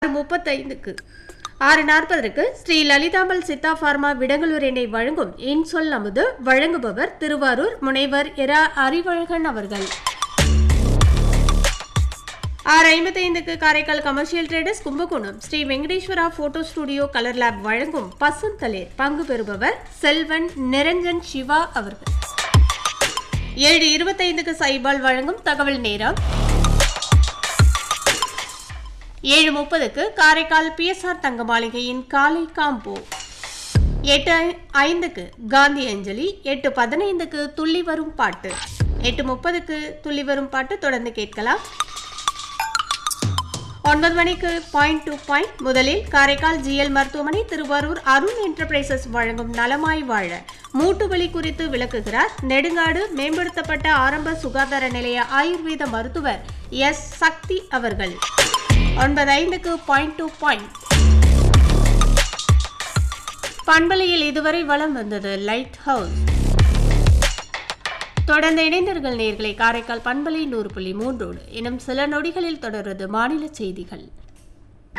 முப்பத்தைந்துக்கு ஆறு நாற்பதற்கு ஸ்ரீ லலிதாம்பல் சித்தா பார்மா விடங்களூர் எண்ணெய் வழங்கும் இன்சொல் அமுது வழங்குபவர் திருவாரூர் முனைவர் இரா அறிவழகன் அவர்கள் ஆறு ஐம்பத்தைந்துக்கு Karaikal commercial traders Kumbakonam Sri Venkateswara photo studio colour lab வழங்கும் பசுந்தளிர் பங்கு பெறுபவர் செல்வன் நிரஞ்சன் சிவா அவர்கள் ஏழு இருபத்தைந்துக்கு சைபால் வழங்கும் தகவல் நேரம் ஏழு முப்பதுக்கு காரைக்கால் பிஎஸ்ஆர் தங்க மாளிகையின் காலை காம்போ எட்டு ஐ- ஐந்துக்கு காந்தி அஞ்சலி எட்டு பதினைந்துக்கு துள்ளி வரும் பாட்டு எட்டு முப்பதுக்கு துள்ளி வரும் பாட்டு தொடர்ந்து கேட்கலாம் ஒன்பது மணிக்கு பாயிண்ட் டு பாயிண்ட் முதலில் காரைக்கால் ஜிஎல் மருத்துவமனை திருவாரூர் அருண் என்டர்பிரைசஸ் வழங்கும் நலமாய் வாழ மூட்டு வலி குறித்து விளக்குகிறார் நெடுங்காடு மேம்படுத்தப்பட்ட ஆரம்ப சுகாதார நிலைய ஆயுர்வேத மருத்துவர் எஸ் சக்தி அவர்கள் ஒன்பது ஐந்துக்கு பாயிண்ட் டு பாயிண்ட் பண்பலையில் இதுவரை வலம் வந்தது லைட் ஹவுஸ் தொடர்ந்து இணைந்தர்கள் நேர்களை காரைக்கால் பண்பலை நூறு புள்ளி மூன்றோடு இன்னும் சில நொடிகளில் தொடர்வது மாநில செய்திகள்